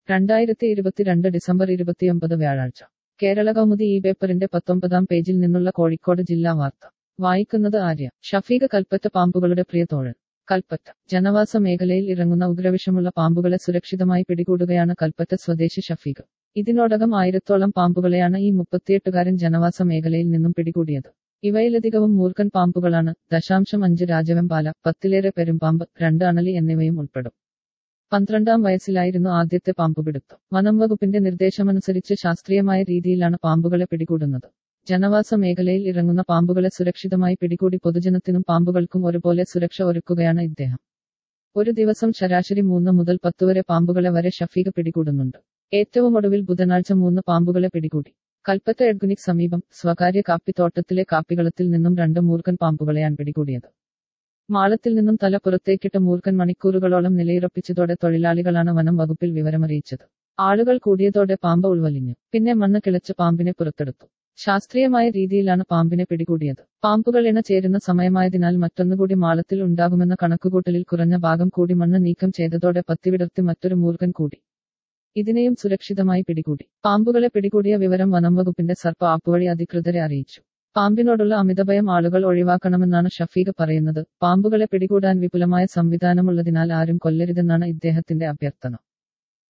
രണ്ടായിരത്തി ഇരുപത്തിരണ്ട് ഡിസംബർ ഇരുപത്തിയൊമ്പത് വ്യാഴാഴ്ച കേരള കൗമുദി ഈ പേപ്പറിന്റെ പത്തൊമ്പതാം പേജിൽ നിന്നുള്ള കോഴിക്കോട് ജില്ലാ വാർത്ത വായിക്കുന്നത് ആര്യ ഷഫീഖ് കൽപ്പറ്റ പാമ്പുകളുടെ പ്രിയതോഴൻ കൽപ്പറ്റ ജനവാസ മേഖലയിൽ ഇറങ്ങുന്ന ഉഗ്രവിഷമുള്ള പാമ്പുകളെ സുരക്ഷിതമായി പിടികൂടുകയാണ് കൽപ്പറ്റ സ്വദേശി ഷഫീഖ് ഇതിനോടകം ആയിരത്തോളം പാമ്പുകളെയാണ് ഈ മുപ്പത്തിയെട്ടുകാരൻ ജനവാസ മേഖലയിൽ നിന്നും പിടികൂടിയത് ഇവയിലധികവും മൂർഖൻ പാമ്പുകളാണ് ദശാംശം അഞ്ച് രാജവെമ്പാല പത്തിലേറെ പെരുമ്പാമ്പ് രണ്ട് അണലി എന്നിവയും ഉൾപ്പെടും പന്ത്രണ്ടാം വയസ്സിലായിരുന്നു ആദ്യത്തെ പാമ്പുപിടുത്തം വനം വകുപ്പിന്റെ നിർദ്ദേശമനുസരിച്ച് ശാസ്ത്രീയമായ രീതിയിലാണ് പാമ്പുകളെ പിടികൂടുന്നത് ജനവാസ മേഖലയിൽ ഇറങ്ങുന്ന പാമ്പുകളെ സുരക്ഷിതമായി പിടികൂടി പൊതുജനത്തിനും പാമ്പുകൾക്കും ഒരുപോലെ സുരക്ഷ ഒരുക്കുകയാണ് ഇദ്ദേഹം ഒരു ദിവസം ശരാശരി മൂന്ന് മുതൽ പത്ത് വരെ പാമ്പുകളെ വരെ ഷഫീഖ് പിടികൂടുന്നുണ്ട് ഏറ്റവും ഒടുവിൽ ബുധനാഴ്ച മൂന്ന് പാമ്പുകളെ പിടികൂടി കൽപ്പറ്റ എഡ്ഗുനിക് സമീപം സ്വകാര്യ കാപ്പിത്തോട്ടത്തിലെ കാപ്പികളത്തിൽ നിന്നും രണ്ട് മൂർഖൻ പാമ്പുകളെയാണ് പിടികൂടിയത് മാളത്തിൽ നിന്നും തല പുറത്തേക്കിട്ട് മൂർഖൻ മണിക്കൂറുകളോളം നിലയുറപ്പിച്ചതോടെ തൊഴിലാളികളാണ് വനം വകുപ്പിൽ വിവരമറിയിച്ചത് ആളുകൾ കൂടിയതോടെ പാമ്പ് ഉൾവലിഞ്ഞു പിന്നെ മണ്ണ് കിളച്ച് പാമ്പിനെ പുറത്തെടുത്തു ശാസ്ത്രീയമായ രീതിയിലാണ് പാമ്പിനെ പിടികൂടിയത് പാമ്പുകൾ ഇണ ചേരുന്ന സമയമായതിനാൽ മറ്റൊന്നുകൂടി മാളത്തിൽ ഉണ്ടാകുമെന്ന കണക്കുകൂട്ടലിൽ കുറഞ്ഞ ഭാഗം കൂടി മണ്ണ് നീക്കം ചെയ്തതോടെ പത്തിവിടർത്തി മറ്റൊരു മൂർഖൻ കൂടി ഇതിനെയും സുരക്ഷിതമായി പിടികൂടി പാമ്പുകളെ പിടികൂടിയ വിവരം വനം വകുപ്പിന്റെ സർപ്പ ആപ്പ് വഴി അധികൃതരെ അറിയിച്ചു പാമ്പിനോടുള്ള അമിതഭയം ആളുകൾ ഒഴിവാക്കണമെന്നാണ് ഷഫീഖ് പറയുന്നത് പാമ്പുകളെ പിടികൂടാൻ വിപുലമായ സംവിധാനമുള്ളതിനാൽ ആരും കൊല്ലരുതെന്നാണ് ഇദ്ദേഹത്തിന്റെ അഭ്യർത്ഥന